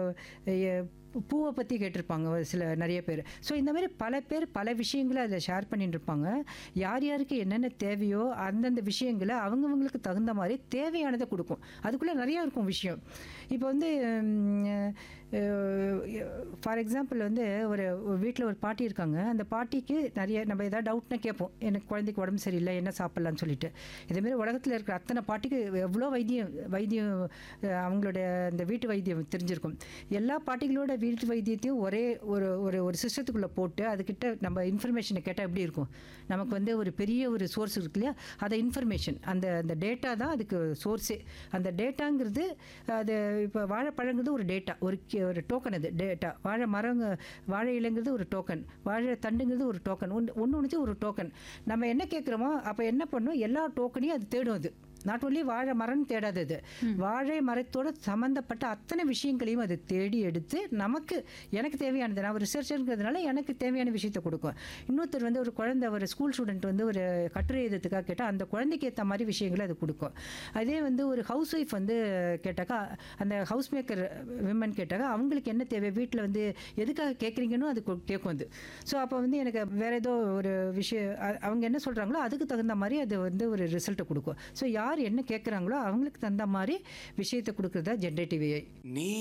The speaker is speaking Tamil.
எ- பூவை பற்றி கேட்டிருப்பாங்க ஒரு சில நிறைய பேர் ஸோ இந்த மாதிரி பல பேர் பல விஷயங்களை அதில் ஷேர் பண்ணிட்டு இருப்பாங்க யார் யாருக்கு என்னென்ன தேவையோ அந்தந்த விஷயங்களை அவங்கவங்களுக்கு தகுந்த மாதிரி தேவையானதை கொடுக்கும் அதுக்குள்ளே நிறையா இருக்கும் விஷயம் இப்போ வந்து ஃபார் எக்ஸாம்பிள் வந்து ஒரு வீட்டில் ஒரு பாட்டி இருக்காங்க அந்த பாட்டிக்கு நிறைய நம்ம ஏதாவது டவுட்னா கேட்போம் எனக்கு குழந்தைக்கு உடம்பு சரியில்லை என்ன சாப்பிட்லான்னு சொல்லிட்டு இதேமாரி உலகத்தில் இருக்கிற அத்தனை பாட்டிக்கு எவ்வளோ வைத்தியம் வைத்தியம் அஹ், அவங்களோட அந்த வீட்டு வைத்தியம் தெரிஞ்சிருக்கும் எல்லா பாட்டிகளோட வீட்டு வைத்தியத்தையும் ஒரே ஒரு ஒரு ஒரு சிஸ்டத்துக்குள்ளே போட்டு அதுக்கிட்ட நம்ம இன்ஃபர்மேஷனை கேட்டால் எப்படி இருக்கும் நமக்கு வந்து ஒரு பெரிய ஒரு சோர்ஸ் இருக்கு இல்லையா அதை இன்ஃபர்மேஷன் அந்த அந்த டேட்டா தான் அதுக்கு சோர்ஸே அந்த டேட்டாங்கிறது அது இப்போ வாழைப்பழங்கிறது ஒரு டேட்டா ஒரு கி- ஒரு டோக்கன் அது டேட்டா வாழை மரங்க வாழை இலைங்கிறது ஒரு டோக்கன் வாழை தண்டுங்கிறது ஒரு டோக்கன் ஒன்று ஒன்று ஒன்று ஒரு டோக்கன் நம்ம என்ன கேட்குறோமோ அப்போ என்ன பண்ணும் எல்லா டோக்கனையும் அது தேடும் அது நாட் ஒன்லி வாழை மரம்னு தேடாது அது வாழை மரத்தோட சம்மந்தப்பட்ட அத்தனை விஷயங்களையும் அது தேடி எடுத்து நமக்கு எனக்கு தேவையானது நான் ஒரு ரிசர்ச்சருங்கிறதுனால எனக்கு தேவையான விஷயத்தை கொடுக்கும் இன்னொருத்தர் வந்து ஒரு குழந்தை ஒரு ஸ்கூல் ஸ்டூடெண்ட் வந்து ஒரு கட்டுரை எழுதுறதுக்காக கேட்டால் அந்த குழந்தைக்கு ஏற்ற மாதிரி விஷயங்களை அது கொடுக்கும் அதே வந்து ஒரு ஹவுஸ் ஒய்ஃப் வந்து கேட்டாக்கா அந்த ஹவுஸ் மேக்கர் விமன் கேட்டாக்கா அவங்களுக்கு என்ன தேவை வீட்டில் வந்து எதுக்காக கேட்குறீங்கன்னு அது கொ- கேட்கும் அது ஸோ அப்போ வந்து எனக்கு வேற ஏதோ ஒரு விஷயம் அ- அவங்க என்ன சொல்கிறாங்களோ அதுக்கு தகுந்த மாதிரி அது வந்து ஒரு ரிசல்ட்டை கொடுக்கும் ஸோ யார் என்ன கேட்குறாங்களோ அவங்களுக்கு தகுந்த மாதிரி விஷயத்தை கொடுக்குறதா ஜென்ரேட்டிவ் ஏஐ நீ